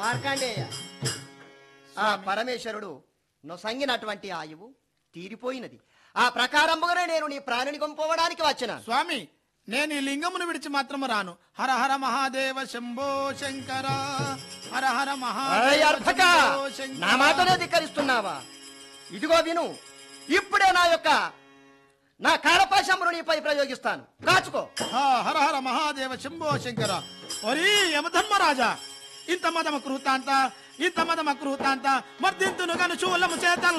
మార్కండేయ ఆ పరమేశ్వరుడు నొసంగినటువంటి ఆయువు తీరిపోయినది ఆ ప్రకారముగానే నేను నీ ప్రాణిని కొంపవడానికి వచ్చిన స్వామి నేను ఈ లింగమును విడిచి మాత్రము రాను హర హర మహాదేవ శంభో శంకర హర హర ఏయ్ మహాదేవ అర్భక శంభో శంకర. నా మాటనే ధిక్కరిస్తున్నావా ఇదిగో విను ఇప్పుడే నా యొక్క నా కాలపాశమును నీపై ప్రయోగిస్తాను కాచుకో హా, హర హర మహాదేవ శంభో శంకర ఒరి యమధర్మరాజా ఇంత మదమ కృతాంత ఇంత మదమ కృతాంత మర్దింతును గను చూలము చేతన్